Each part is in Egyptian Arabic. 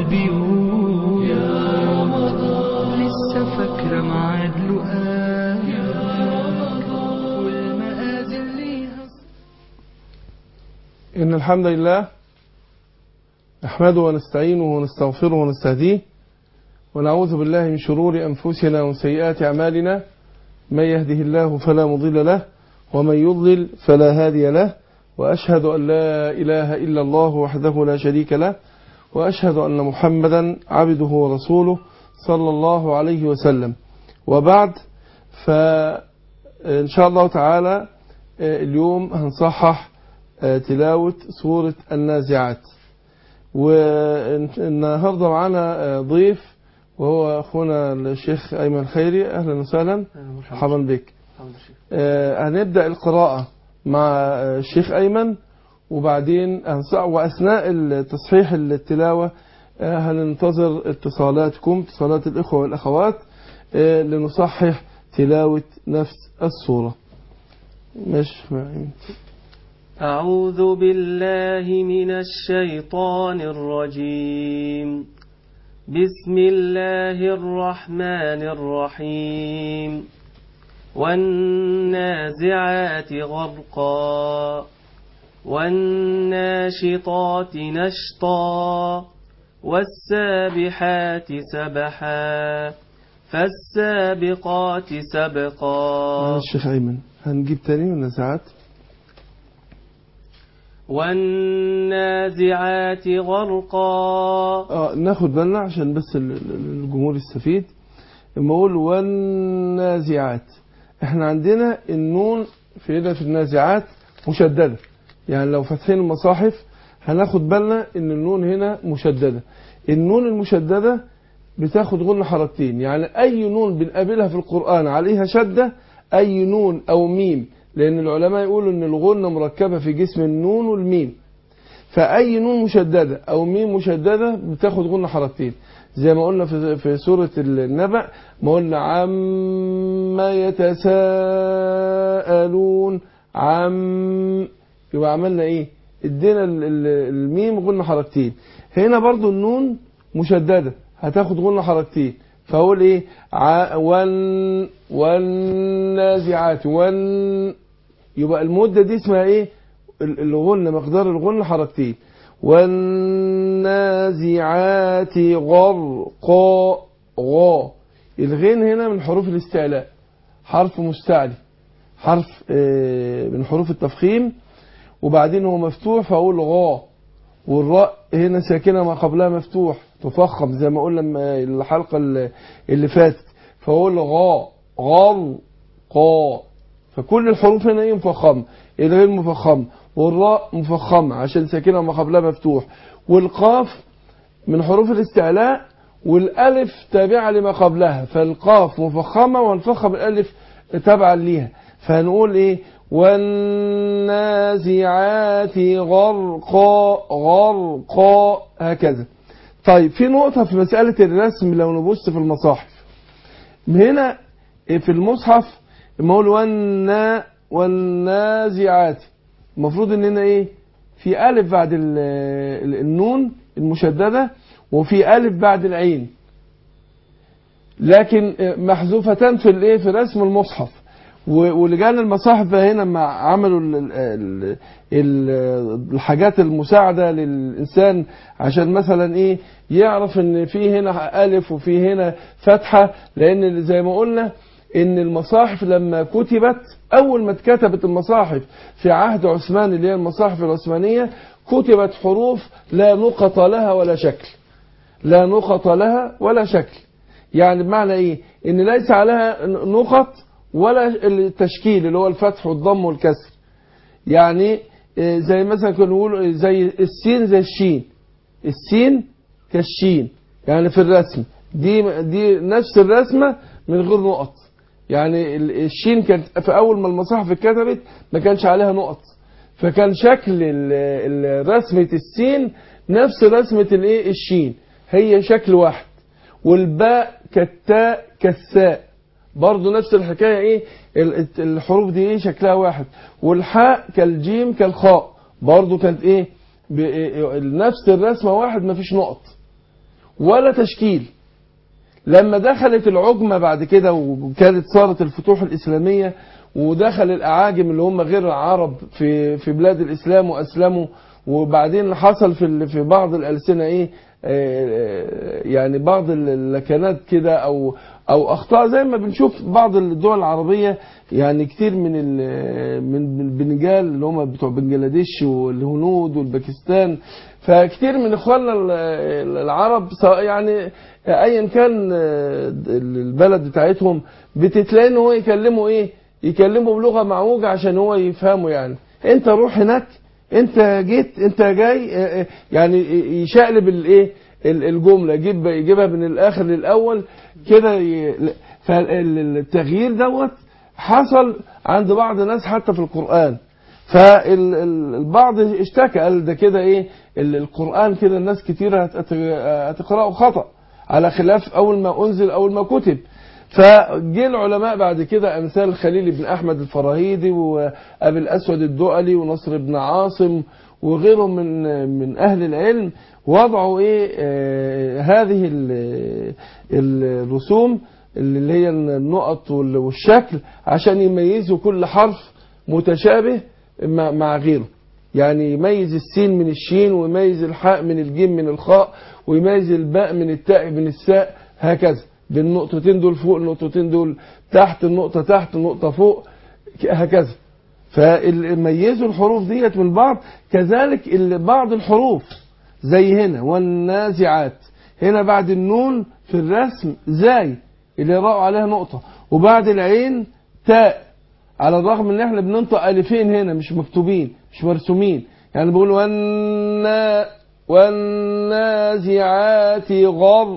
البيوت يا رمضان لسه فاكرة معاد لقاء يا رمضان والمآذن ليها إن الحمد لله نحمده ونستعينه ونستغفره ونستهديه ونعوذ بالله من شرور أنفسنا وسيئات أعمالنا من يهده الله فلا مضل له ومن يضلل فلا هادي له وأشهد أن لا إله إلا الله وحده لا شريك له وأشهد أن محمدا عبده ورسوله صلى الله عليه وسلم وبعد فإن شاء الله تعالى اليوم هنصحح تلاوة سورة النازعات والنهاردة معنا ضيف وهو أخونا الشيخ أيمن خيري أهلا وسهلا مرحبا بك هنبدأ القراءة مع الشيخ أيمن وبعدين وأثناء تصحيح التلاوة هننتظر اتصالاتكم اتصالات الإخوة والأخوات لنصحح تلاوة نفس السورة مش أعوذ بالله من الشيطان الرجيم بسم الله الرحمن الرحيم والنازعات غرقا والناشطات نشطا والسابحات سبحا فالسابقات سبقا الشيخ أيمن هنجيب تاني والنازعات والنازعات غرقا اه ناخد بالنا عشان بس الجمهور يستفيد لما اقول والنازعات احنا عندنا النون في هنا في النازعات مشددة يعني لو فاتحين المصاحف هناخد بالنا ان النون هنا مشددة النون المشددة بتاخد غن حركتين يعني اي نون بنقابلها في القرآن عليها شدة اي نون او ميم لان العلماء يقولوا ان الغنة مركبة في جسم النون والميم فاي نون مشددة او ميم مشددة بتاخد غنة حركتين زي ما قلنا في في سورة النبأ ما قلنا عما يتساءلون عم يبقى عملنا ايه ادينا الميم غنة حركتين هنا برضو النون مشددة هتاخد غنة حركتين فاقول ايه ون والنازعات ون يبقى المدة دي اسمها ايه الغنة مقدار الغنة حركتين والنازعات غرقا غا الغين هنا من حروف الاستعلاء حرف مستعلي حرف من حروف التفخيم وبعدين هو مفتوح فاقول غا والراء هنا ساكنة ما قبلها مفتوح تفخم زي ما قلنا الحلقة اللي فاتت فاقول غا غر قا فكل الحروف هنا ايه مفخمة الغين مفخم والراء مفخمة عشان ساكنة ما قبلها مفتوح والقاف من حروف الاستعلاء والالف تابعة لما قبلها فالقاف مفخمة والفخم الالف تابعا ليها فهنقول ايه والنازعات غرقا غرقا هكذا طيب في نقطة في مسألة الرسم لو نبص في المصاحف هنا في المصحف نقول والنا والنازعات المفروض ان هنا ايه في الف بعد النون المشددة وفي الف بعد العين لكن محذوفتان في الايه في رسم المصحف ولجان المصاحف هنا لما عملوا الحاجات المساعدة للإنسان عشان مثلا إيه يعرف إن في هنا ألف وفي هنا فتحة لأن زي ما قلنا إن المصاحف لما كتبت أول ما اتكتبت المصاحف في عهد عثمان اللي هي المصاحف العثمانية كتبت حروف لا نقط لها ولا شكل لا نقط لها ولا شكل يعني بمعنى إيه إن ليس عليها نقط ولا التشكيل اللي هو الفتح والضم والكسر يعني زي مثلا كنا نقول زي السين زي الشين السين كالشين يعني في الرسم دي دي نفس الرسمة من غير نقط يعني الشين كانت في اول ما المصاحف اتكتبت ما كانش عليها نقط فكان شكل رسمة السين نفس رسمة الايه الشين هي شكل واحد والباء كالتاء كالساء برضه نفس الحكاية ايه الحروف دي ايه شكلها واحد والحاء كالجيم كالخاء برضه كانت ايه نفس الرسمة واحد مفيش نقط ولا تشكيل لما دخلت العجمة بعد كده وكانت صارت الفتوح الإسلامية ودخل الأعاجم اللي هم غير العرب في في بلاد الإسلام وأسلموا وبعدين حصل في ال- في بعض الألسنة إيه آه، يعني بعض اللكنات كده أو أو أخطاء زي ما بنشوف بعض الدول العربية يعني كتير من ال- من من البنجال اللي هم بتوع بنجلاديش والهنود والباكستان فكتير من اخواننا ال- العرب سواء يعني ايا كان آه، البلد بتاعتهم بتتلاقي ان هو يكلموا ايه يكلموا بلغه معوجه عشان هو يفهموا يعني انت روح هناك انت جيت انت جاي آه، آه، يعني يشقلب الايه ال- الجمله يجيب يجيبها من الاخر للاول كده ي- فالتغيير دوت حصل عند بعض الناس حتى في القران فالبعض اشتكى قال ده كده ايه ال- القرآن كده الناس كتير هت- هت- هتقرأه خطأ على خلاف أول ما أنزل أول ما كتب فجه العلماء بعد كده أمثال خليل بن أحمد الفراهيدي وأبي الأسود الدؤلي ونصر بن عاصم وغيرهم من من أهل العلم وضعوا إيه آه هذه ال- الرسوم اللي هي النقط وال- والشكل عشان يميزوا كل حرف متشابه مع مع غيره يعني يميز السين من الشين ويميز الحاء من الجيم من الخاء ويميز الباء من التاء من الساء هكذا بالنقطتين دول فوق النقطتين دول تحت النقطة تحت النقطة فوق ك- هكذا فميزوا الحروف ديت من بعض كذلك ال- بعض الحروف زي هنا والنازعات هنا بعد النون في الرسم زاي اللي راوا عليها نقطة وبعد العين تاء على الرغم ان احنا بننطق الفين هنا مش مكتوبين مش مرسومين يعني بقول والنا والنازعات غر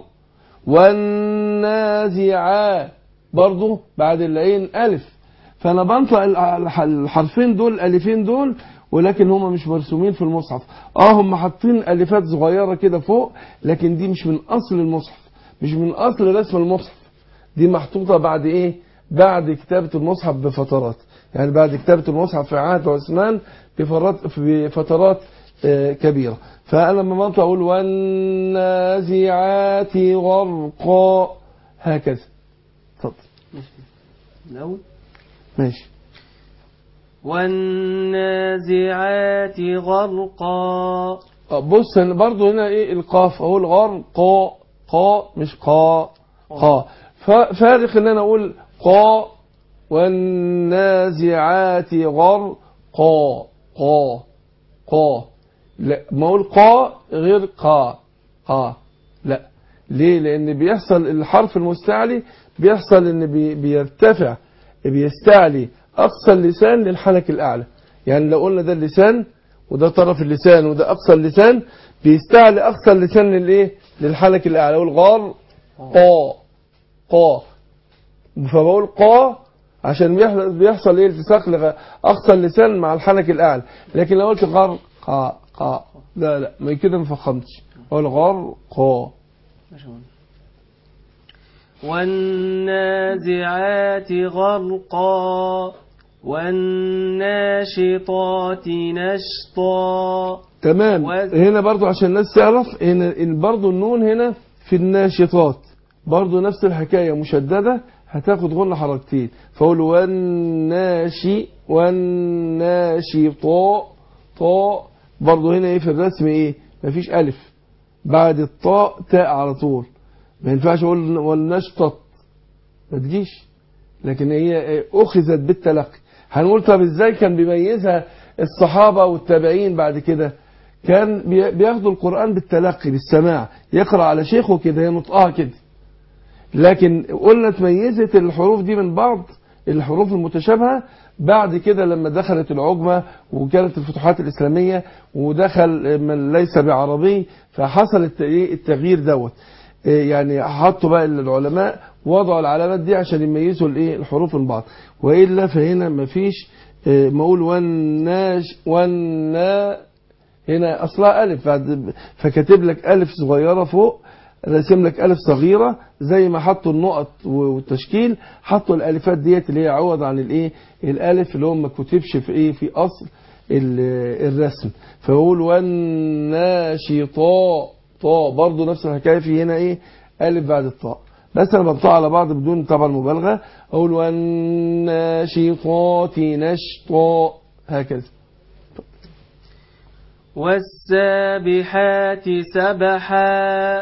والنازعات برضو بعد العين الف فانا بنطق الح- الحرفين دول الالفين دول ولكن هم مش مرسومين في المصحف اه هم حاطين الفات صغيره كده فوق لكن دي مش من اصل المصحف مش من اصل رسم المصحف دي محطوطة بعد ايه بعد كتابة المصحف بفترات يعني بعد كتابة المصحف في عهد عثمان بفترات بفترات آه، كبيرة فأنا لما بنطق أقول والنازعات غرقا هكذا اتفضل الأول ماشي والنازعات غرقا آه، بص أنا برضو هنا ايه القاف اقول غرقا قا مش قا قا ف- فارق ان انا اقول قا والنازعات غرقا قا قا لا ما اقول قا غير قا قا لا ليه لان بيحصل الحرف المستعلي بيحصل ان بي بيرتفع بيستعلي اقصى اللسان للحنك الاعلى يعني لو قلنا ده اللسان وده طرف اللسان وده اقصى اللسان بيستعلي اقصى اللسان للايه للحنك الاعلى اقول غار قا قا فبقول قا عشان بيحصل, بيحصل ايه التصاق لغ- اقصى اللسان مع الحنك الاعلى لكن لو قلت غر قا قا لا لا ما كده ما فخمتش اقول غر قا ماشي يا مولانا. والنازعات غرقا والناشطات نشطا تمام وز- هنا برضو عشان الناس تعرف هنا إن برضو النون هنا في الناشطات برضو نفس الحكاية مشددة هتاخد غنى حركتين فأقول والناشي والناشطاء طاء برضو هنا ايه في الرسم ايه مفيش ألف بعد الطاء تاء على طول ما ينفعش اقول والنشطط ما تجيش لكن هي أخذت بالتلقي هنقول طب ازاي كان بيميزها الصحابة والتابعين بعد كده كان بي- بياخدوا القرآن بالتلقي بالسماع يقرأ على شيخه كده ينطقها كده لكن قلنا تميزت الحروف دي من بعض الحروف المتشابهة بعد كده لما دخلت العجمة وكانت الفتوحات الإسلامية ودخل من ليس بعربي فحصل الت- إيه التغيير دوت إيه يعني حطوا بقى العلماء وضعوا العلامات دي عشان يميزوا الايه الحروف من بعض والا فهنا مفيش إيه، ما اقول والناش والنا هنا اصلها الف بعد- فكاتب لك الف صغيره فوق راسم لك الف صغيره زي ما حطوا النقط والتشكيل حطوا الالفات ديت اللي هي عوض عن الايه الالف اللي هو ما كتبش في ايه في اصل ال- الرسم فيقول والناشطاء طاء برضه نفس الحكاية في هنا ايه ألف بعد الطاء بس انا بنطق على بعض بدون طبعا مبالغة اقول والناشطات نشطا هكذا والسابحات سبحا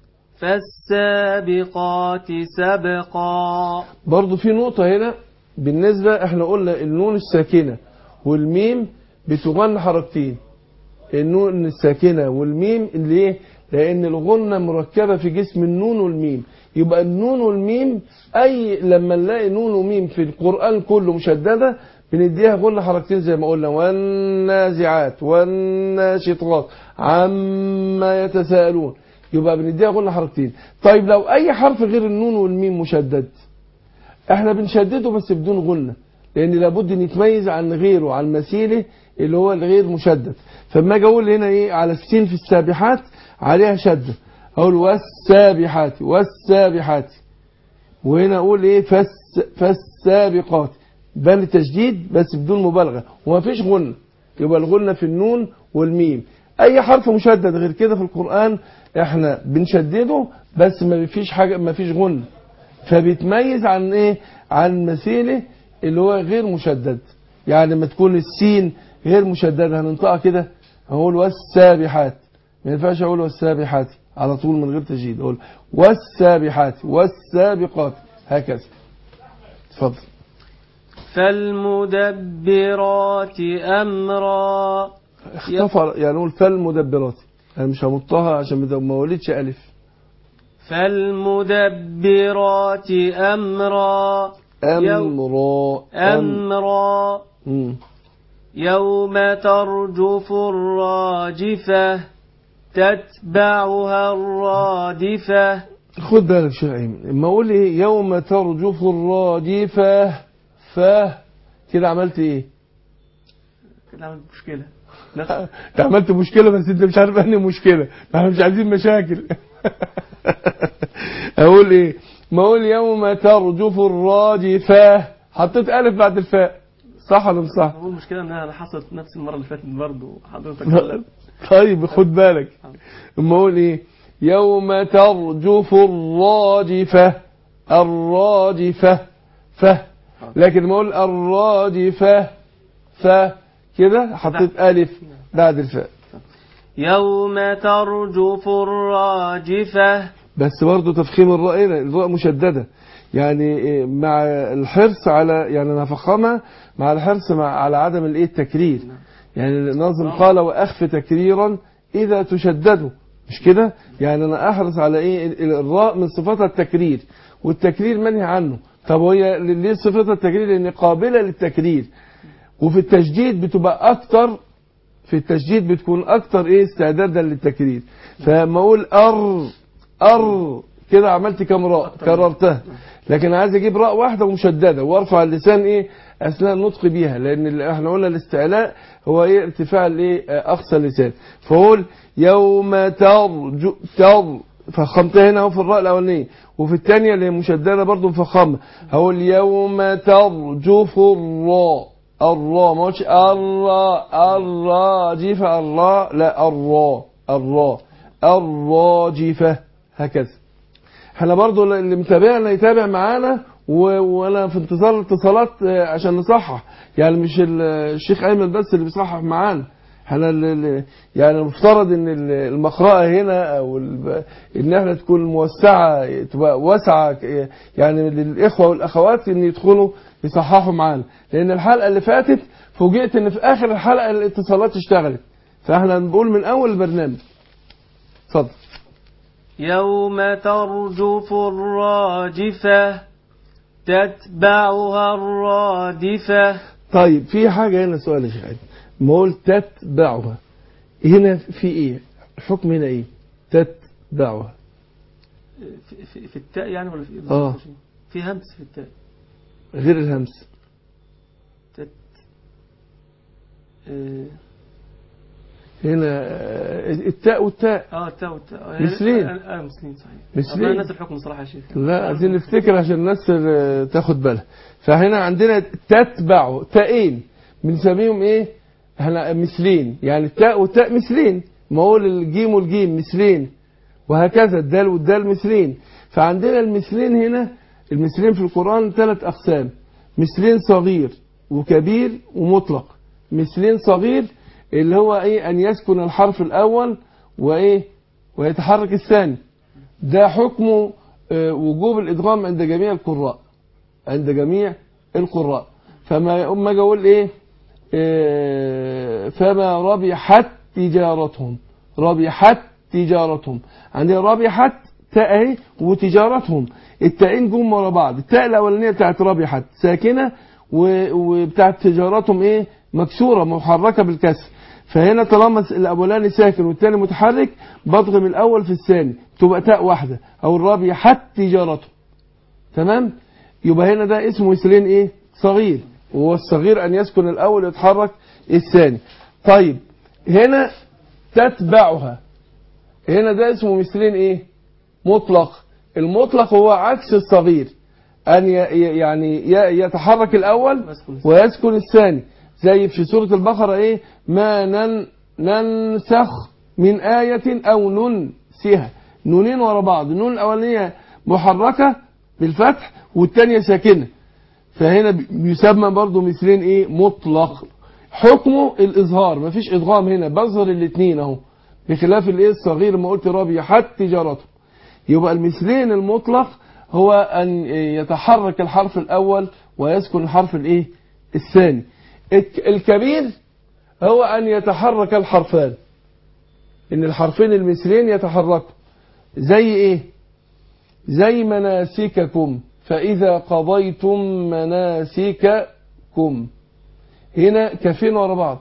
فالسابقات سبقا برضو في نقطة هنا بالنسبة احنا قلنا النون الساكنة والميم بتغن حركتين النون الساكنة والميم ليه؟ لأن الغنة مركبة في جسم النون والميم يبقى النون والميم أي لما نلاقي نون وميم في القرآن كله مشددة بنديها غنة حركتين زي ما قلنا والنازعات والناشطات عما يتساءلون يبقى بنديها غنة حركتين طيب لو أي حرف غير النون والميم مشدد احنا بنشدده بس بدون غنة لان لابد ان يتميز عن غيره عن مثيله اللي هو الغير مشدد فما اجي اقول هنا ايه على السين في السابحات عليها شدة اقول والسابحات والسابحات وهنا اقول ايه فس فالسابقات بان تشديد بس بدون مبالغة وما فيش غنة يبقى الغنة في النون والميم اي حرف مشدد غير كده في القرآن احنا بنشدده بس ما فيش حاجة ما فيش غنة فبيتميز عن ايه عن مثيله اللي هو غير مشدد يعني لما تكون السين غير مشدده هننطقها كده هقول والسابحات ما ينفعش اقول والسابحات على طول من غير تجديد اقول والسابحات والسابقات هكذا اتفضل فالمدبرات أمرا اختفر يعني نقول فالمدبرات انا مش همطها عشان ما ولدش الف فالمدبرات أمرا امرا أمرا مم. يوم ترجف الراجفة تتبعها الرادفة خد بالك شيخ ايمن اما اقول ايه يوم ترجف الرادفة ف كده عملت ايه كده عملت مشكلة انت عملت مشكلة بس انت مش عارف انهي مشكلة ما احنا مش عايزين مشاكل اقول ايه ما اقول يوم ترجف الراجفة حطيت الف بعد الفاء صح ولا مش صح هو المشكلة انها حصلت نفس المرة اللي فاتت برضه حضرتك غلط. طيب خد بالك اما اقول ايه يوم ترجف الراجفة الراجفة ف لكن ما اقول الراجفة ف كده حطيت الف بعد الفاء يوم ترجف الراجفة بس برضه تفخيم الراء هنا الراء مشددة يعني إيه، مع الحرص على يعني انا هفخمها مع الحرص مع على عدم الايه التكرير يعني الناظم قال واخف تكريرا اذا تشددوا مش كده يعني انا احرص على ايه ال- الراء من صفاتها التكرير والتكرير منهي عنه طب وهي ليه صفتها التكرير لان قابلة للتكرير وفي التشديد بتبقى اكتر في التشديد بتكون اكتر ايه استعدادا للتكرير فلما اقول ار ار كده عملت كام راء كررتها لكن عايز اجيب راء واحده ومشدده وارفع اللسان ايه اثناء النطق بيها لان اللي احنا قلنا الاستعلاء هو ايه ارتفاع الايه آه، اقصى اللسان فاقول يوم ترجو تر فخمتها هنا اهو في الراء الاولانيه وفي الثانيه اللي هي مشدده برضه مفخمه هقول يوم ترجف الراء الراء ما قلتش الراء الراجفة الراء لا الراء الراء الراجفة هكذا احنا برضو اللي متابعنا يتابع معانا و- وانا في انتظار الاتصالات آه، عشان نصحح يعني مش ال- الشيخ ايمن بس اللي بيصحح معانا احنا ال- ال- يعني المفترض ان ال- المقرأة هنا او ال- ان احنا تكون موسعة تبقى واسعة ك- يعني للاخوة والاخوات ان يدخلوا يصححوا معانا لان الحلقة اللي فاتت فوجئت ان في اخر الحلقة الاتصالات اشتغلت فاحنا بنقول من اول البرنامج اتفضل يوم ترجف الراجفة تتبعها الرادفة طيب في حاجة هنا سؤال يا شيخ علي. ما قلت تتبعها هنا في ايه الحكم هنا ايه تتبعها في, في, في التاء يعني ولا في إيه آه. بالظبط؟ في همس في التاء غير الهمس تت آه، هنا آه، التاء والتاء اه التاء والتاء مثلين. اه آه، مثلين صحيح مثلين. والله نفس الحكم صراحة يا شيخ لا عايزين نفتكر عشان الناس آه، تاخد بالها فهنا عندنا تتبع تاءين بنسميهم ايه احنا مثلين يعني التاء والتاء مثلين ما هو الجيم والجيم مثلين وهكذا الدال والدال مثلين فعندنا المثلين هنا المثلين في القرآن ثلاث أقسام مثلين صغير وكبير ومطلق مثلين صغير اللي هو ايه ان يسكن الحرف الاول وايه ويتحرك الثاني ده حكمه آه، وجوب الادغام عند جميع القراء عند جميع القراء فما اما اجي اقول ايه آه، فما ربحت تجارتهم ربحت تجارتهم عندنا ربحت تاء اهي وتجارتهم التاءين جم ورا بعض التاء الاولانيه بتاعت ربحت ساكنه و- وبتاعت تجارتهم ايه مكسوره محركه بالكسر فهنا طالما الاولاني ساكن والثاني متحرك بضغم الاول في الثاني تبقى تاء واحده او الربحت تجارتهم تمام يبقى هنا ده اسمه مثلين ايه صغير وهو الصغير ان يسكن الاول ويتحرك الثاني طيب هنا تتبعها هنا ده اسمه مثلين ايه مطلق المطلق هو عكس الصغير ان ي- ي- يعني ي- يتحرك الاول ويسكن الثاني. ويسكن الثاني زي في سورة البقرة ايه ما نن ننسخ من آية او ننسها نونين ورا بعض النون الاولانية محركة بالفتح والثانية ساكنة فهنا بي- بيسمى برضو مثلين ايه مطلق حكمه الاظهار مفيش ادغام هنا بظهر الاثنين اهو بخلاف الايه الصغير ما قلت ربيحت تجارته يبقى المثلين المطلق هو ان يتحرك الحرف الاول ويسكن الحرف الايه الثاني الك- الكبير هو ان يتحرك الحرفان ان الحرفين المثلين يتحركوا زي ايه زي مناسككم فاذا قضيتم مناسككم هنا كفين ورا بعض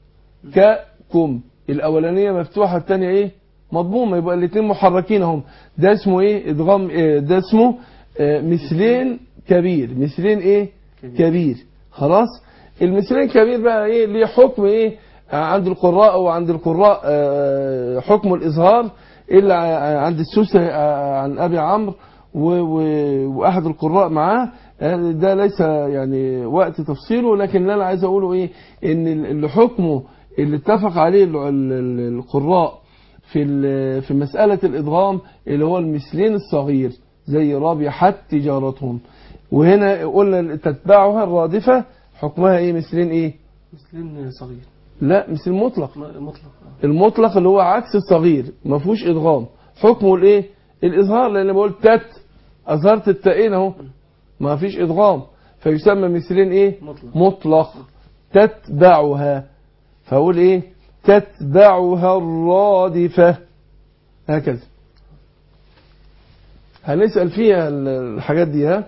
ككم الاولانيه مفتوحه الثانيه ايه مضمومه يبقى الاثنين محركين اهم ده اسمه ايه ادغام إيه ده اسمه آه، مثلين كبير مثلين ايه كبير. كبير خلاص المثلين كبير بقى ايه ليه حكم ايه عند القراء وعند القراء آه، حكم الاظهار الا ع- عند السوسه آه، عن ابي عمرو و- و- واحد القراء معاه آه، ده ليس يعني وقت تفصيله لكن اللي انا عايز اقوله ايه ان ال- اللي حكمه اللي اتفق عليه ال- ال- ال- القراء في ال- في مساله الادغام اللي هو المثلين الصغير زي رابحت تجارتهم وهنا قلنا تتبعها الرادفه حكمها ايه مثلين ايه مثلين صغير لا مثل مطلق م- مطلق آه. المطلق اللي هو عكس الصغير ما فيهوش ادغام حكمه الايه الاظهار لان بقول تت اظهرت التائين اهو ما فيش ادغام فيسمى مثلين ايه مطلق مطلق تتبعها فاقول ايه تتبعها الرادفه هكذا هنسال فيها ال- الحاجات دي ها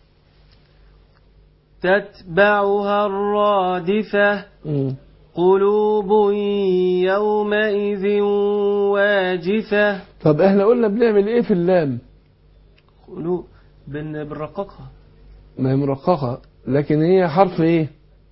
تتبعها الرادفة مم. قلوب يومئذ واجفة طب احنا قلنا بنعمل ايه في اللام قلوب بن بنرققها ما هي مرققة لكن هي حرف ايه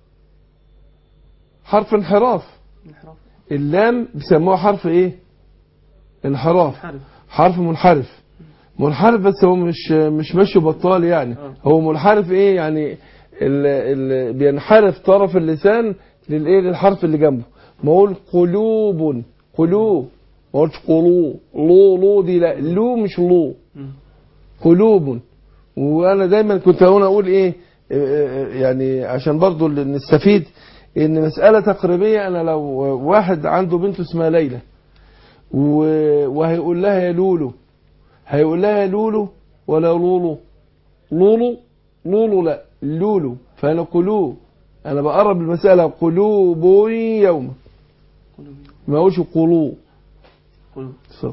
حرف انحراف انحراف اللام بيسموها حرف ايه انحراف حرف حرف منحرف منحرف بس هو مش مش ماشي بطال يعني آه. هو منحرف ايه يعني ال ال بينحرف طرف اللسان للايه للحرف اللي جنبه ما اقول قلوب قلوب ما قلتش قلوب لو لو دي لا لو مش لو مم. قلوب وانا دايما كنت هنا اقول ايه آه، يعني عشان برضو اللي نستفيد ان مسألة تقريبية انا لو واحد عنده بنت اسمها ليلى و- وهيقول لها يا لولو هيقول لها يا لولو ولا لولو لولو لولو لا لولو فانا قلوب انا بقرب المسألة قلوب يوم قلوب ما اقولش قلوب قلوب اتفضل.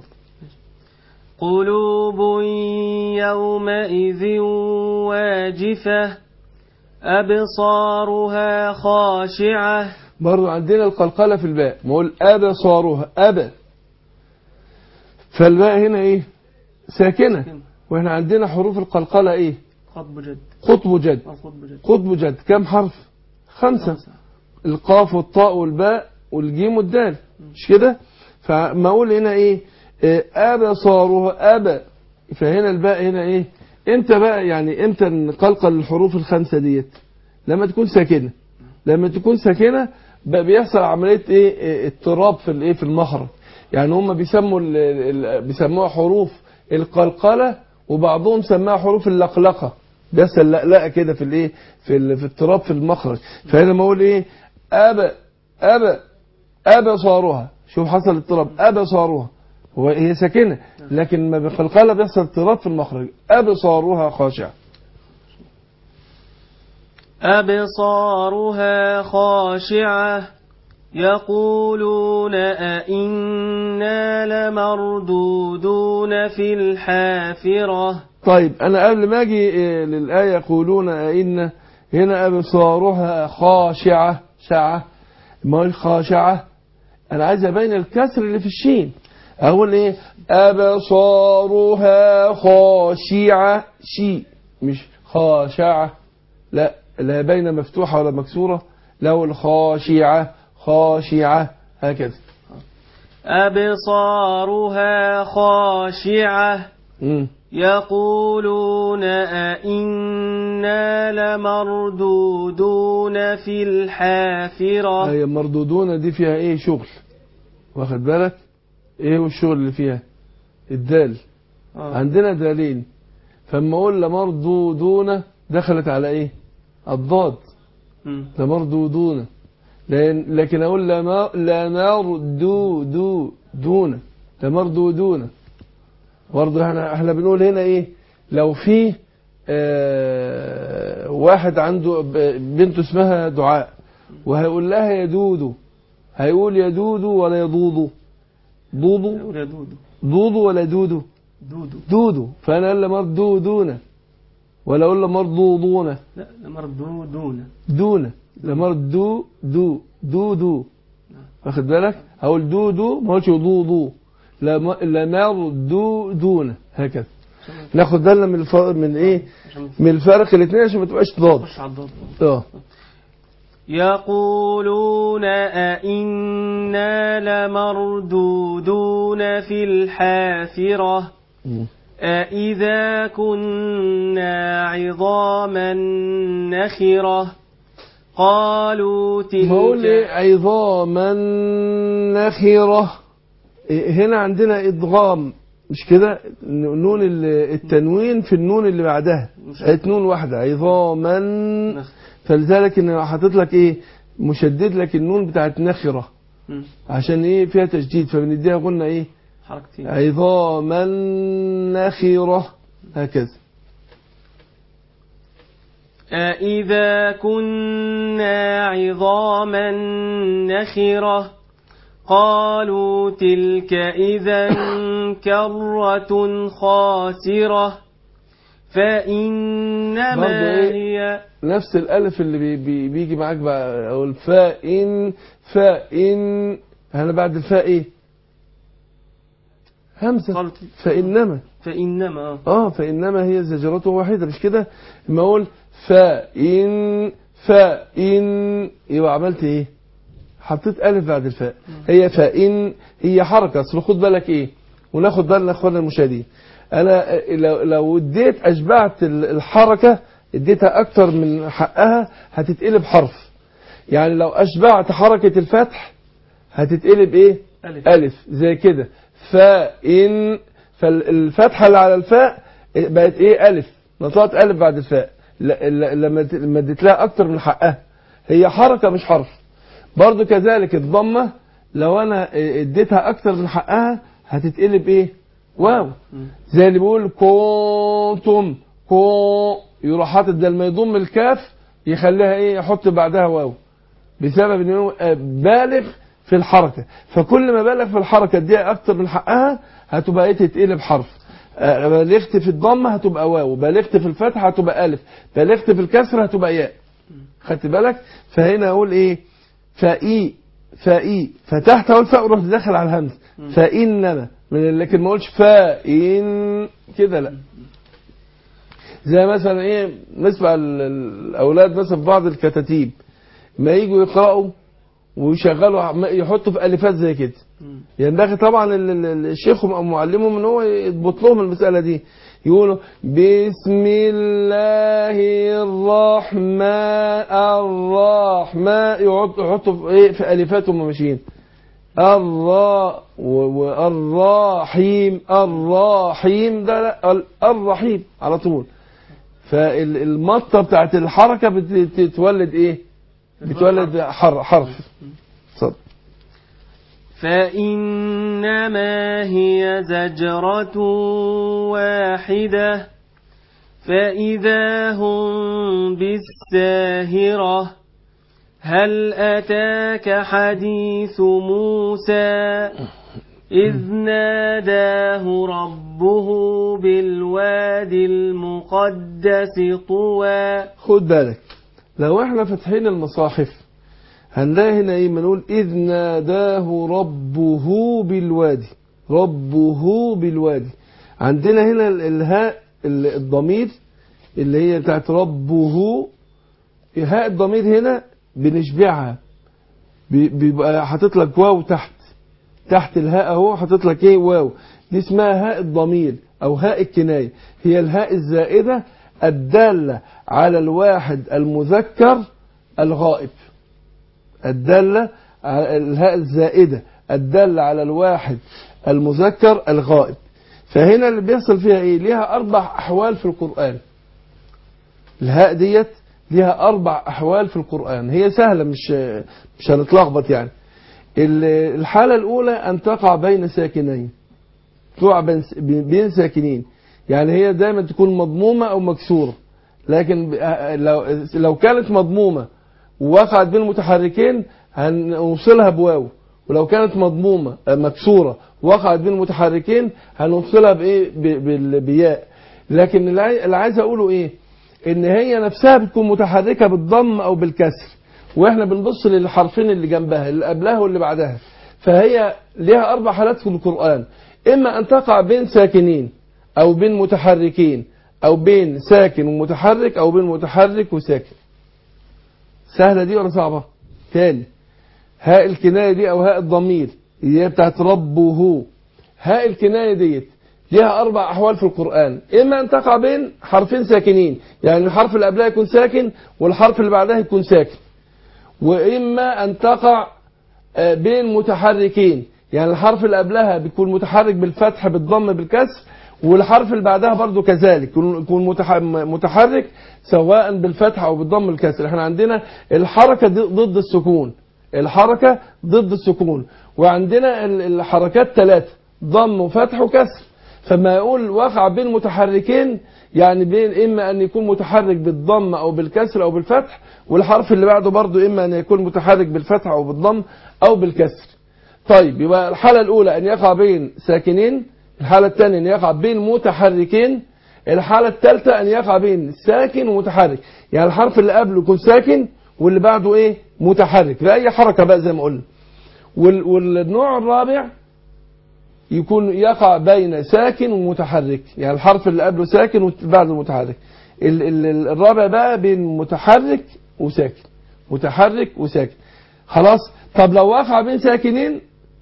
قلوب يومئذ واجفة أبصارها خاشعة برضو عندنا القلقلة في الباء نقول أبصارها أبا فالباء هنا إيه ساكنة وإحنا عندنا حروف القلقلة إيه خطب جد قطب جد أو خطب جد قطب جد كم حرف خمسة القاف والطاء والباء والجيم والدال مش كده فما أقول هنا إيه إيه، أبصارها أبا فهنا الباء هنا إيه إمتى بقى يعني إمتى نقلقل الحروف الخمسة ديت لما تكون ساكنة لما تكون ساكنة بقى بيحصل عملية ايه إيه، اضطراب في الايه في المخرج يعني هم بيسموا ال- ال- بيسموها حروف القلقله وبعضهم سماها حروف اللقلقه بيحصل لقلقه كده في الايه في ال- في اضطراب في المخرج فهنا لما اقول ايه ابى ابى ابصارها شوف حصل اضطراب ابصارها هو هي ساكنه لكن ما بالقلقله بيحصل اضطراب في المخرج ابصارها خاشعه أبصارها خاشعة يقولون أئنا لمردودون في الحافرة طيب انا قبل ما اجي إيه، للايه يقولون ائن هنا ابصارها خاشعه شعه ما هو خاشعه انا عايز ابين الكسر اللي في الشين اقول ايه ابصارها خاشعه شي مش خاشعه لا لا باينه مفتوحه ولا مكسوره لو الخاشعه خاشعه هكذا أبصارها خاشعة مم. يقولون أئنا لمردودون في الحافرة هي مردودون دي فيها ايه شغل واخد بالك ايه هو الشغل اللي فيها الدال آه. عندنا دالين فاما اقول لمردودون دخلت على ايه الضاد مم. لمردودون لأن لكن اقول لما لمردودو دون لمردودون برضه احنا احنا بنقول هنا ايه لو في آه واحد عنده ب- بنته اسمها دعاء وهيقول لها يا دودو هيقول يا دودو ولا يا ضوضو ضوضو يقول يا دودو ضوضو ولا دودو دودو دودو فانا اقول له مردودون ولا اقول له مردودون لا مردودون دون لمردو دو دو دو واخد بالك هقول دو دو ما اقولش دو دو لم- لمردو دون هكذا ناخد بالنا من الفرق من ايه عشان من الفرق الاثنين عشان ما تبقاش ضاد نخش على الضاد اه يقولون أئنا لمردودون في الحافرة مم. أإذا كنا عظاما نخرة قالوا بقول ايه تلك عظاما نخرة إيه هنا عندنا ادغام مش كده نون ال- التنوين في النون اللي بعدها بقت نون واحدة عظاما نخ- فلذلك ان حاطط لك ايه مشدد لك النون بتاعت نخرة مم. عشان ايه فيها تشديد فبنديها قلنا ايه حركتين عظاما نخرة هكذا أإذا كنا عظاما نخرة قالوا تلك إذا كرة خاسرة برضو فإنما إيه؟ هي نفس الالف اللي بي بي بيجي معاك بقى او الفاء ان فاء ان انا بعد الفاء ايه همزه قالوا تلك- فانما فإنما آه. اه فانما هي زجرته واحده مش كده لما اقول فان فان يبقى عملت ايه حطيت الف بعد الفاء هي فان هي حركه اصل خد بالك ايه وناخد بالنا اخوانا المشاهدين انا لو لو اديت اشبعت ال- الحركه اديتها اكتر من حقها هتتقلب حرف يعني لو اشبعت حركه الفتح هتتقلب ايه ألف ألف زي كده فإن فالفتحة اللي على الفاء بقت إيه ألف نطقت ألف بعد الفاء ل- ل- لما ت- لما اديت لها أكتر من حقها هي حركة مش حرف برضو كذلك الضمة لو أنا اديتها أكتر من حقها هتتقلب إيه واو مم. زي اللي بيقول كنتم كو يروح حاطط ده لما يضم الكاف يخليها ايه يحط بعدها واو بسبب انه آه، بالغ في الحركه فكل ما بالغ في الحركه اديها اكتر من حقها هتبقى ايه تتقلب حرف آه، بالغت في الضمه هتبقى واو بالغت في الفتحه هتبقى الف بالغت في الكسر هتبقى ياء خدت بالك فهنا اقول ايه فاي فاي فتحت اقول فاء ورحت داخل على الهمز فانما من لكن ما اقولش فان كده لا زي مثلا ايه نسمع ال- الاولاد مثلا في بعض الكتاتيب ما يجوا يقراوا ويشغلوا عم- يحطوا في الفات زي كده مم. ينبغي طبعا ال- ال- الشيخ او معلمهم ان هو يضبط لهم المساله دي يقولوا بسم الله الرحمن الرحمن يحط- يحطوا في ايه في الفات وهم ماشيين الرا و- والراحيم الراحيم ده لا ال- الرحيم على طول فالمطه بتاعت الحركه بت- بتتولد ايه بتولد حر حرف اتفضل فإنما هي زجرة واحدة فإذا هم بالساهرة هل أتاك حديث موسى إذ ناداه ربه بالوادي المقدس طوى خد بالك لو احنا فاتحين المصاحف هنلاقي هنا ايه بنقول اذ ناداه ربه بالوادي ربه بالوادي عندنا هنا ال- الهاء ال- الضمير اللي هي بتاعت ربه هاء الضمير هنا بنشبعها بي- بيبقى حاطط لك واو تحت تحت الهاء اهو حاطط لك ايه واو دي اسمها هاء الضمير او هاء الكنايه هي الهاء الزائده الداله على الواحد المذكر الغائب الداله على الهاء الزائده الداله على الواحد المذكر الغائب فهنا اللي بيحصل فيها ايه ليها اربع احوال في القران الهاء ديت ليها اربع احوال في القران هي سهله مش مش هنتلخبط يعني ال- الحالة الأولى أن تقع بين ساكنين تقع بين بين ساكنين يعني هي دايما تكون مضمومة أو مكسورة لكن ب- لو لو كانت مضمومة ووقعت بين المتحركين هنوصلها بواو ولو كانت مضمومة آه، مكسورة وقعت بين المتحركين هنوصلها بإيه ب- بال- بياء لكن اللي عاي- اللي عايز أقوله إيه إن هي نفسها بتكون متحركة بالضم أو بالكسر واحنا بنبص للحرفين اللي جنبها اللي قبلها واللي بعدها فهي ليها اربع حالات في القران اما ان تقع بين ساكنين او بين متحركين او بين ساكن ومتحرك او بين متحرك وساكن سهله دي ولا صعبه تاني هاء الكنايه دي او هاء الضمير اللي هي بتاعت ربه هاء الكنايه ديت ليها اربع احوال في القران اما ان تقع بين حرفين ساكنين يعني الحرف اللي قبلها يكون ساكن والحرف اللي بعدها يكون ساكن وإما أن تقع آه، بين متحركين يعني الحرف اللي قبلها بيكون متحرك بالفتح بالضم بالكسر والحرف اللي بعدها برضو كذلك يكون يكون متح- متحرك سواء بالفتح أو بالضم بالكسر احنا عندنا الحركة دي ضد السكون الحركة ضد السكون وعندنا ال- الحركات ثلاثة ضم وفتح وكسر فما يقول وقع بين متحركين يعني بين إما أن يكون متحرك بالضم أو بالكسر أو بالفتح والحرف اللي بعده برضه إما أن يكون متحرك بالفتح أو بالضم أو بالكسر طيب يبقى الحالة الأولى أن يقع بين ساكنين الحالة الثانية أن يقع بين متحركين الحالة الثالثة أن يقع بين ساكن ومتحرك يعني الحرف اللي قبله يكون ساكن واللي بعده إيه متحرك لأي حركة بقى زي ما قلنا وال- والنوع الرابع يكون يقع بين ساكن ومتحرك يعني الحرف اللي قبله ساكن واللي بعده متحرك ال- ال- الرابع بقى بين متحرك وساكن متحرك وساكن خلاص طب لو وقع بين ساكنين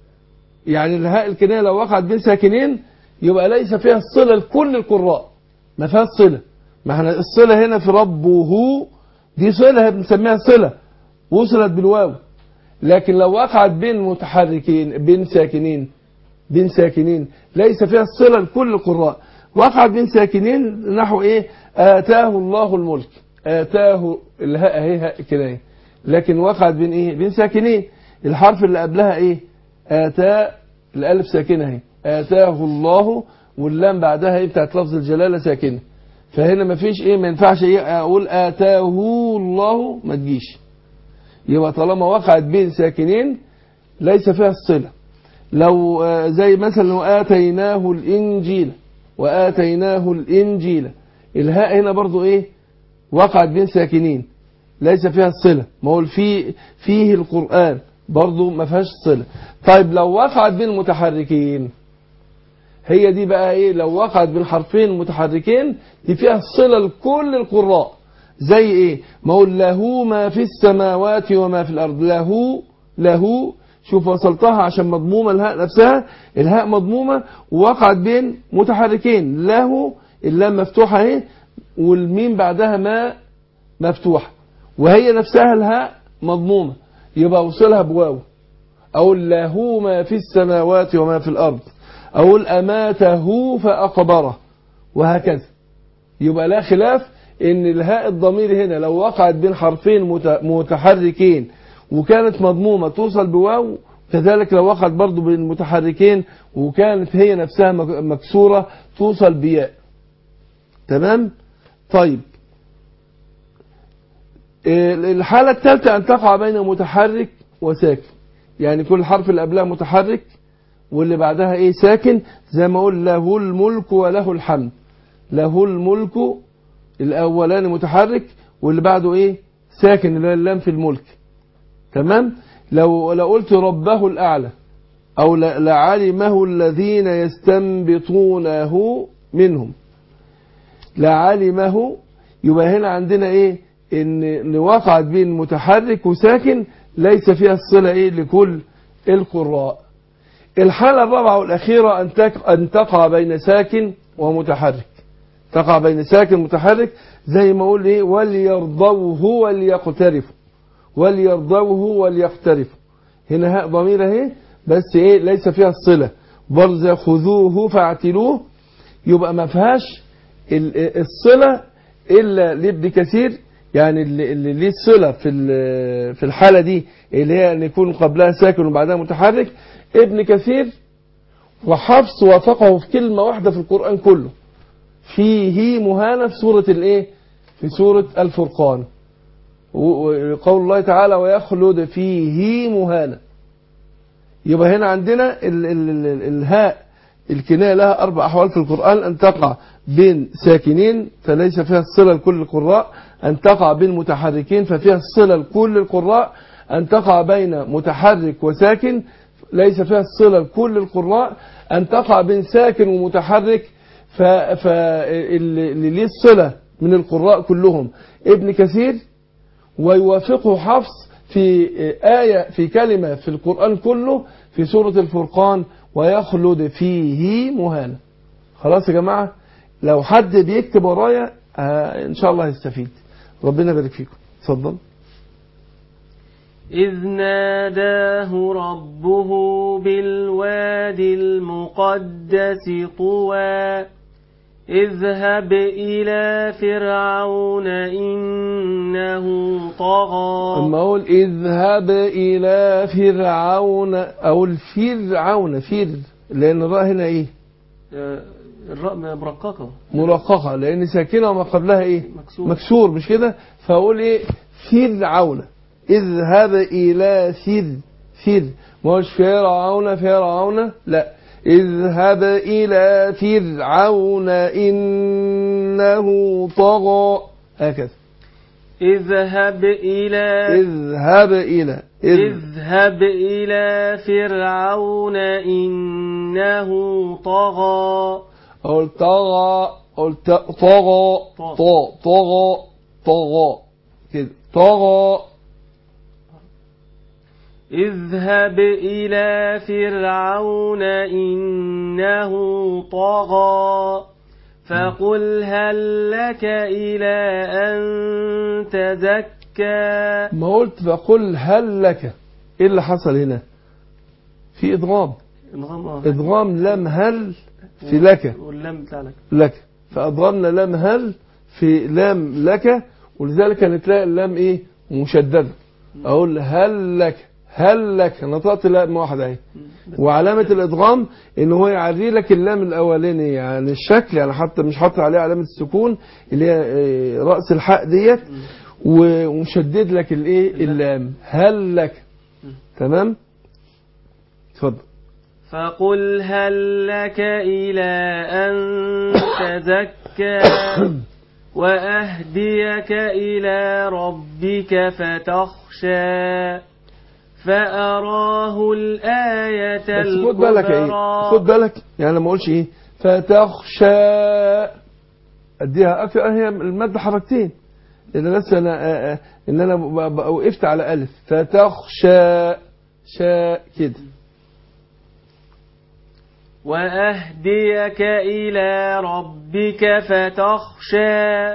يعني الهاء الكناية لو وقعت بين ساكنين يبقى ليس فيها الصلة لكل القراء ما فيهاش صلة ما احنا الصلة هنا في ربه دي صلة بنسميها صلة وصلت بالواو لكن لو وقعت بين متحركين بين ساكنين بين ساكنين ليس فيها الصلة لكل القراء وقعت بين ساكنين نحو ايه آتاه الله الملك آتاه الهاء اهي هاء كناية لكن وقعت بين ايه بين ساكنين الحرف اللي قبلها ايه آتى الالف ساكنة اهي آتاه الله واللام بعدها ايه بتاعت لفظ الجلالة ساكنة فهنا مفيش ايه ما ينفعش ايه اقول آتاه الله ما تجيش يبقى طالما وقعت بين ساكنين ليس فيها الصلة لو آه، زي مثلا لو آتيناه الإنجيل وآتيناه الإنجيل الهاء هنا برضو إيه وقعت بين ساكنين ليس فيها الصلة ما هو في فيه القرآن برضو ما فيهاش صلة طيب لو وقعت بين متحركين هي دي بقى ايه لو وقعت بين حرفين متحركين دي فيها الصلة لكل القراء زي ايه ما هو له ما في السماوات وما في الارض له له شوف وصلتها عشان مضمومة الهاء نفسها الهاء مضمومة ووقعت بين متحركين له اللام مفتوحة اهي والميم بعدها ما مفتوحة وهي نفسها الهاء مضمومة يبقى وصلها بواو أقول له ما في السماوات وما في الأرض أقول أماته فأقبره وهكذا يبقى لا خلاف ان الهاء الضمير هنا لو وقعت بين حرفين مت- متحركين وكانت مضمومة توصل بواو كذلك لو وقعت برضو بين متحركين وكانت هي نفسها مك- مكسورة توصل بياء تمام طيب ال- الحالة الثالثة أن تقع بين متحرك وساكن يعني كل حرف اللي قبلها متحرك واللي بعدها ايه ساكن زي ما اقول له الملك وله الحمد له الملك الاولاني متحرك واللي بعده ايه ساكن اللي هو اللام في الملك تمام لو لو قلت ربه الاعلى او ل- لعلمه الذين يستنبطونه منهم لعلمه يبقى هنا عندنا ايه ان إن وقعت بين متحرك وساكن ليس فيها الصله ايه لكل القراء الحالة الرابعة والأخيرة أن تق- أن تقع بين ساكن ومتحرك تقع بين ساكن ومتحرك زي ما أقول إيه وليرضوه وليقترفوا وليرضوه وليقترفوا هنا هاء ضمير اهي بس إيه ليس فيها الصلة برضه زي خذوه فاعتلوه يبقى ما فيهاش ال- الصلة إلا لابن كثير يعني اللي اللي ليه الصلة في ال- في الحالة دي اللي هي أن يكون قبلها ساكن وبعدها متحرك ابن كثير وحفص وافقه في كلمة واحدة في القرآن كله فيه مهانة في سورة الايه في سورة الفرقان و- وقول الله تعالى ويخلد فيه مهانة يبقى هنا عندنا ال ال ال الهاء الكناية لها أربع أحوال في القرآن أن تقع بين ساكنين فليس فيها الصلة لكل القراء أن تقع بين متحركين ففيها الصلة لكل القراء أن تقع بين متحرك وساكن ليس فيها الصلة لكل القراء أن تقع بين ساكن ومتحرك فاللي ليه الصلة من القراء كلهم ابن كثير ويوافقه حفص في آية في كلمة في القرآن كله في سورة الفرقان ويخلد فيه مهانا خلاص يا جماعة لو حد بيكتب ورايا آه، إن شاء الله يستفيد ربنا يبارك فيكم اتفضل إذ ناداه ربه بالواد المقدس طوى اذهب إلى فرعون إنه طغى أما أقول اذهب إلى فرعون أو الفرعون فر لأن الراء هنا إيه آه، الراء مرققة مرققة لأن ساكنة وما قبلها إيه مكسور مكسور مش كده فأقول إيه فرعون اذهب إلى فر فر ما هوش فرعون فرعون لا اذهب إلى فرعون إنه طغى هكذا اذهب إلى اذهب إلى إذ اذهب إلى فرعون إنه طغى أقول طغى أقول ت- طغى طغى طغى طغى كده طغى اذهب إلى فرعون إنه طغى فقل هل لك إلى أن تزكى ما قلت فقل هل لك ايه اللي حصل هنا في ادغام انغام ادغام لم هل في لك واللام بتاع لك لك فادغمنا لم هل في لام لك ولذلك هنتلاقي اللام ايه مشدده اقول هل لك هل لك نطقت لام واحده اهي وعلامه الادغام ان هو يعري لك اللام الاولاني يعني الشكل يعني حتى مش حاطط عليه علامه السكون اللي هي آه، راس الحاء ديت و- ومشدد لك الايه اللام هل لك تمام اتفضل فقل هل لك إلى أن تزكى وأهديك إلى ربك فتخشى فأراه الآية بس خد بالك ايه الكبرى خد بالك يعني لما اقولش ايه فتخشى اديها اكتر هي الماده حركتين لان بس انا آه، آه، ان انا ب- ب- وقفت على الف فتخشى شاء كده وأهديك إلى ربك فتخشى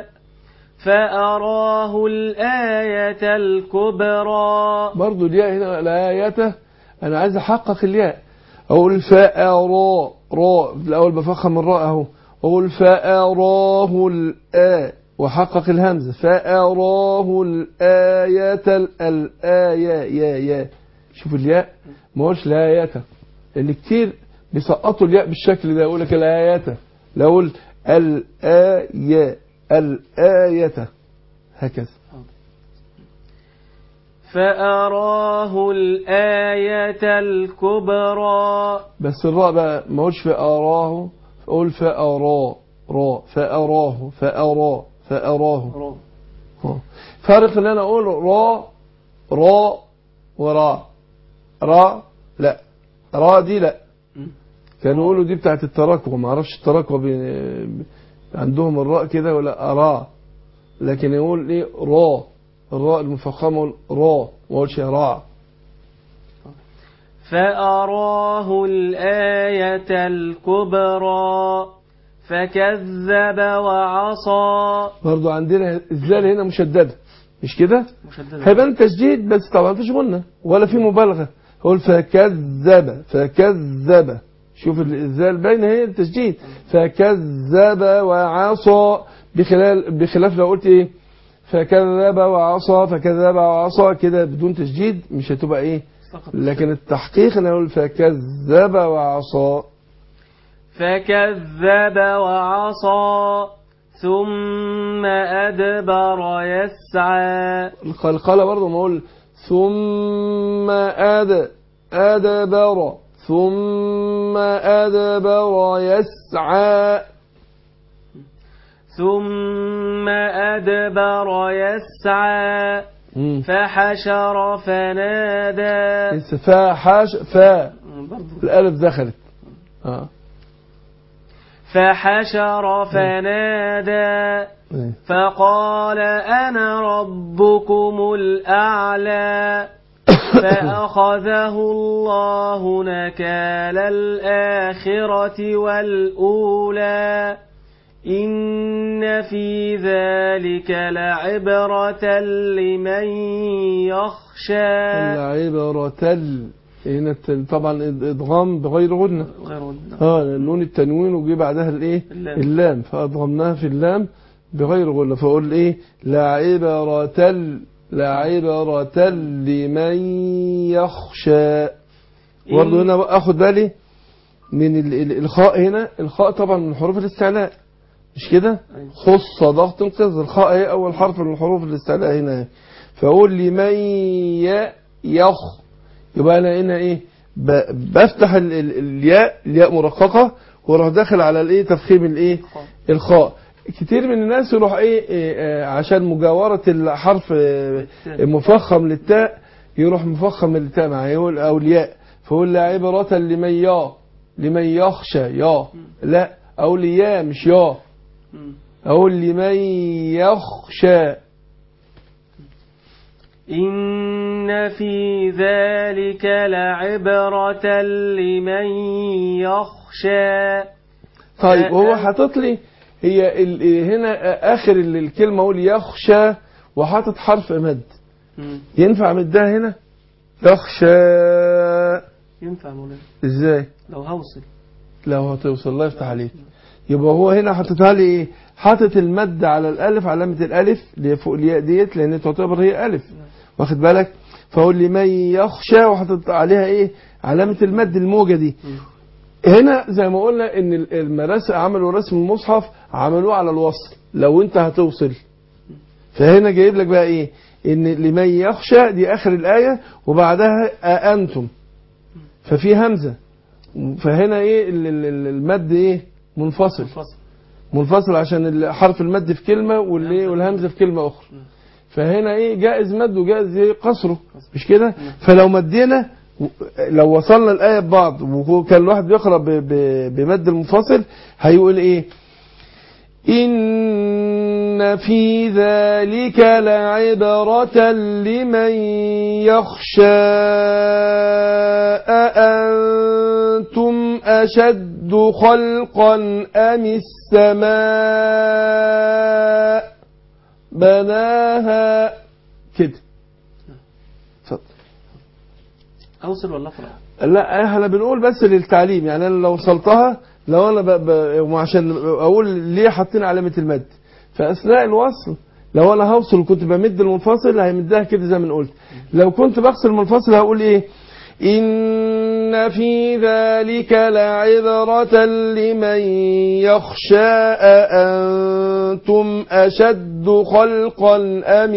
فأراه الآية الكبرى برضو الياء هنا الآية انا عايز احقق الياء اقول فاء را را الاول بفخم الراء اهو اقول فاء راه الا واحقق الهمزه فاء راه الايه ال- الايه يا يا شوف الياء ما هوش لايته لان كتير بيسقطوا الياء بالشكل ده يقول لك الايات لا اقول الايه الايه هكذا فأراه الآية الكبرى بس الراء بقى ما هوش فأراه أقول فأراه را فأراه فأراه فأراه را. آه. فارق ان انا اقول را را ورا را لا را دي لا مم. كانوا يقولوا دي بتاعت التراكوة ما اعرفش التراكوة بي... بي- عندهم الراء كده ولا را لكن يقول ايه را الراء المفخمة يقول را ما اقولش را فأراه الآية الكبرى فكذب وعصى برضو عندنا الزال هنا مشددة مش كده مشددة هيبان تشديد بس طبعا مفيش غنة ولا في مبالغة قول فكذب فكذب شوف الزال باين هي التشديد فكذب وعصى بخلال بخلاف لو قلت ايه فكذب وعصى فكذب وعصى كده بدون تشديد مش هتبقى ايه سقط. لكن التحقيق انا اقول فكذب وعصى فكذب وعصى ثم أدبر يسعى القلقلة برضه ما اقول ثم أد أدبر ثم أدبر يسعى ثم أدبر يسعى مم. فحشر فنادى لسه فا حاش فا برضو الألف دخلت اه فحشر فنادى إيه. فقال أنا ربكم الأعلى فأخذه الله نكال الآخرة والأولى إن في ذلك لعبرة لمن يخشى العبرة ال هنا الت- طبعا إد- ادغام بغير غنة غير اه نون التنوين وجي بعدها الايه اللام. اللام فادغمناها في اللام بغير غنة فاقول ايه لا عبرة ال- لا عبرة لمن يخشى برضه هنا بقى اخد بالي من ال- ال- الخاء هنا الخاء طبعا من حروف الاستعلاء مش كده أيوة. خص ضغط انقذ الخاء هي اول حرف من حروف الاستعلاء هنا فاقول لمن ي- يخ يبقى انا هنا ايه ب- بفتح ال- ال- الياء الياء مرققه واروح داخل على الايه تفخيم الايه الخاء كتير من الناس يروح ايه, إيه آه، عشان مجاورة الحرف آه، مفخم للتاء يروح مفخم التاء معاه يقول او الياء فيقول لا عبرة لمن يا لمن يخشى يا لا اقول يا مش يا مم. اقول لمن يخشى إن في ذلك لعبرة لمن يخشى طيب آه، هو آه. حاطط لي هي ال- هنا آه، اخر ال- الكلمه اقول يخشى وحاطط حرف مد مم. ينفع مدها هنا يخشى ينفع مولانا ازاي لو هوصل لو هتوصل الله يفتح عليك يبقى هو هنا حاططها لي ايه حاطط المد على الالف علامه الالف اللي هي فوق الياء ديت لان تعتبر هي الف واخد بالك فاقول لي من يخشى وحاطط عليها ايه علامه المد الموجه دي مم. هنا زي ما قلنا ان ال- المراسم عملوا رسم المصحف عملوه على الوصل لو انت هتوصل فهنا جايب لك بقى ايه ان لمن يخشى دي اخر الايه وبعدها أأنتم ففي همزه فهنا ايه ال- ال- ال- المد ايه منفصل منفصل منفصل عشان ال- حرف المد في كلمه والايه والهمزه في كلمه اخرى فهنا ايه جائز مد وجائز ايه قصره مش كده فلو مدينا و- لو وصلنا الايه ببعض وكان الواحد بيقرا ب- ب- بمد المنفصل هيقول ايه إن في ذلك لعبرة لمن يخشى أأنتم أشد خلقا أم السماء بناها كده اتفضل اوصل ولا اقرا لا احنا بنقول بس للتعليم يعني انا لو وصلتها لو انا ب... ب... عشان اقول ليه حاطين علامه المد فاثناء الوصل لو انا هوصل وكنت بمد المنفصل هيمدها كده زي ما قلت لو كنت بغسل المنفصل هقول ايه إن في ذلك لعبرة لمن يخشى أأنتم أشد خلقا أم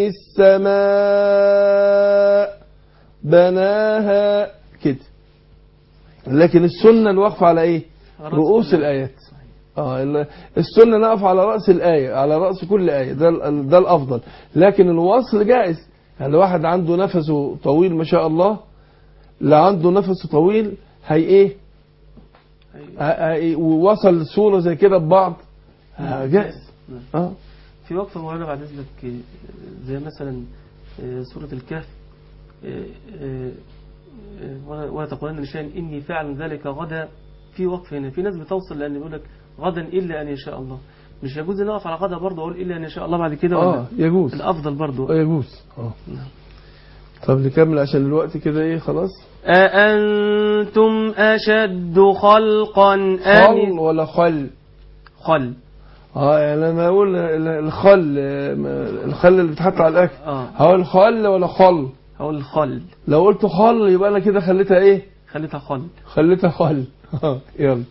السماء بناها كده لكن السنة الوقف على ايه رؤوس الآيات اه ال- السنة نقف على رأس الآية على رأس كل آية ده ال- ده الأفضل لكن الوصل جائز يعني واحد عنده نفسه طويل ما شاء الله لا عنده نفسه طويل هي ايه ه- هي- ووصل صورة زي كده ببعض آه، جائز اه في وقفة معينة بعد إذنك آه، زي مثلا آه، سورة الكهف آه، آه، آه، ولا- ولا تقولن لشيء إني فاعل ذلك غدا في وقف هنا في ناس بتوصل لأن يقول لك غدا إلا أن يشاء الله مش يجوز نقف على غدا برضه أقول إلا أن يشاء الله بعد كده اه ولا يجوز الأفضل اه برضه يجوز اه طب نكمل عشان الوقت كده ايه خلاص أأنتم أشد خلقا خل أم ولا خل خل اه يعني لما اقول ال- الخل آه، الخل اللي بيتحط على الاكل اه هقول خل ولا خل هقول خل لو قلت خل يبقى انا كده خليتها ايه خليتها خل خليتها خل اه يلا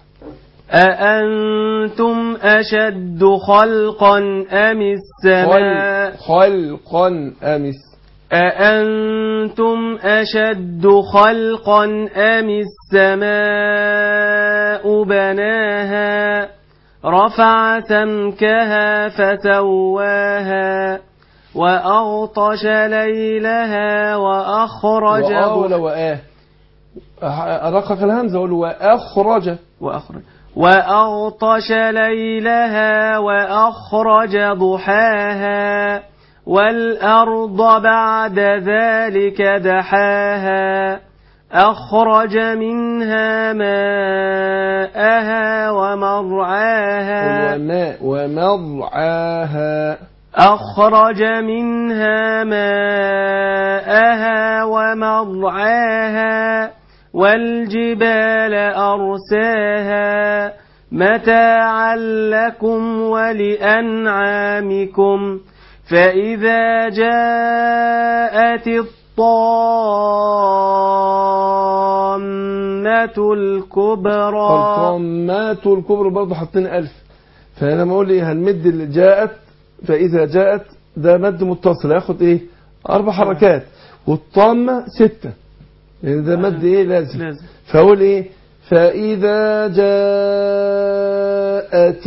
أأنتم أشد خلقا أم السماء خل خلقا امس أأنتم أشد خلقا أم السماء بناها رفع سمكها فسواها وأغطش ليلها وأخرج وآه ولا وآه أح- أرقق الهمزة أقول وأخرج وأخرج وأغطش ليلها وأخرج ضحاها والأرض بعد ذلك دحاها أخرج منها ماءها قل ومرعاها وماء ومرعاها أخرج منها ماءها ومرعاها والجبال أرساها متاعا لكم ولأنعامكم فإذا جاءت الطامة الكبرى الطامات الكبرى برضه حاطين ألف فأنا لما أقول إيه هنمد اللي جاءت فإذا جاءت ده مد متصل هياخد إيه أربع حركات والطامة ستة لأن ده مد إيه لازم لازم فأقول إيه فإذا جاءت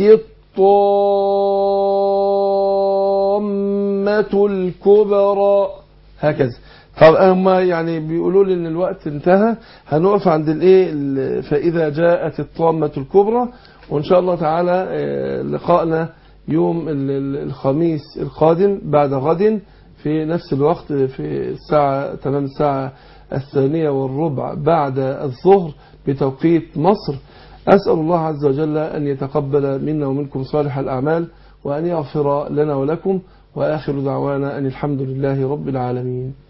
الطامة الكبرى هكذا طب هم يعني بيقولوا لي ان الوقت انتهى هنقف عند الايه ال- فاذا جاءت الطامة الكبرى وان شاء الله تعالى آه، لقائنا يوم ال- ال- الخميس القادم بعد غد في نفس الوقت في الساعة تمام الساعة الثانية والربع بعد الظهر بتوقيت مصر أسأل الله عز وجل أن يتقبل منا ومنكم صالح الأعمال وأن يغفر لنا ولكم وآخر دعوانا أن الحمد لله رب العالمين